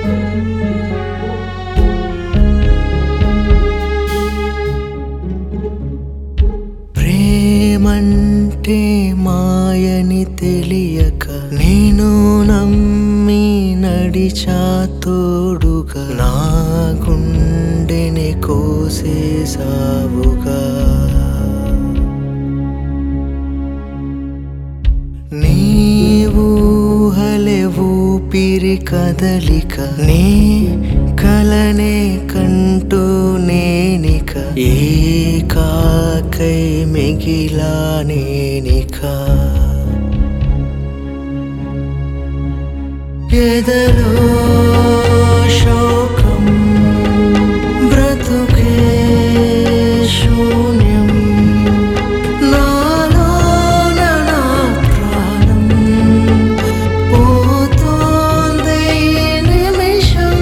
ప్రేమంటే మాయని తెలియక నేను నమ్మి నడిచా తోడుగా నా గుండెని కోసేసావుగా నీవు హలే ఊపిరి కదలిక నీ కలనే కంటూ నేనిక ఏ కాకై మిగిలా నేనిక ఎదలో శోకం బ్రతుకే శూన్యం నాలోన నా ప్రాణం పోతోంది ఈ నిమిషం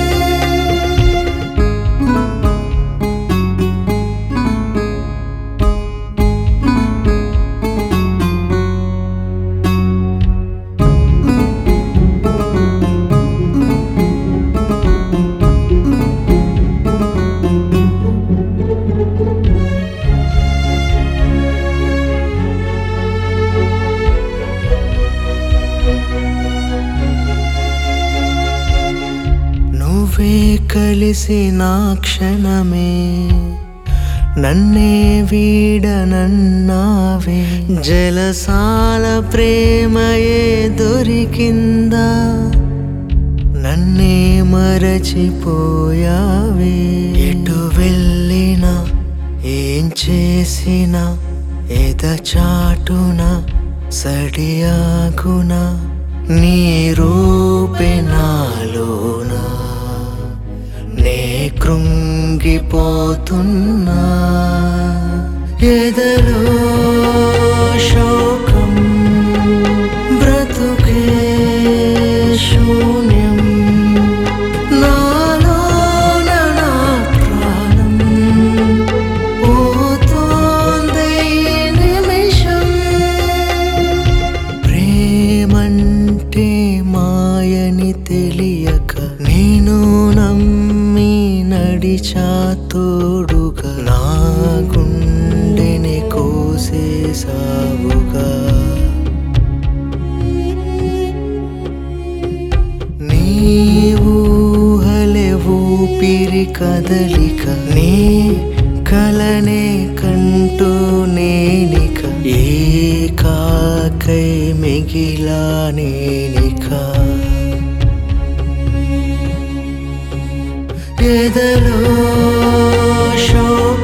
నువ్వే కలిసిన క్షణమే నన్నే వీడనన్నావే జలసాల ప్రేమయే దొరికిందా నన్నే మరచిపోయావే ఎటు వెళ్ళినా ఏం చేసినా ఎద చాటున సడియాగున నీ రూపే నాలోనా నే కృంగిపోతున్నా ఎదలో శోకం బ్రతుకే శూన్యం నాలోన నా ప్రాణం పోతోంది ఈ నిమిషం ప్రేమంటే మాయని తెలియక నేను నమ్మి నడిచా తోడుగా నా గుండెని కోసేసావుగా నీవు హలే ఊపిరి కదలిక నీ కలనే కంటూ నేనిక ఏ కాకై మిగిలా నేనిక ఎదలో శోక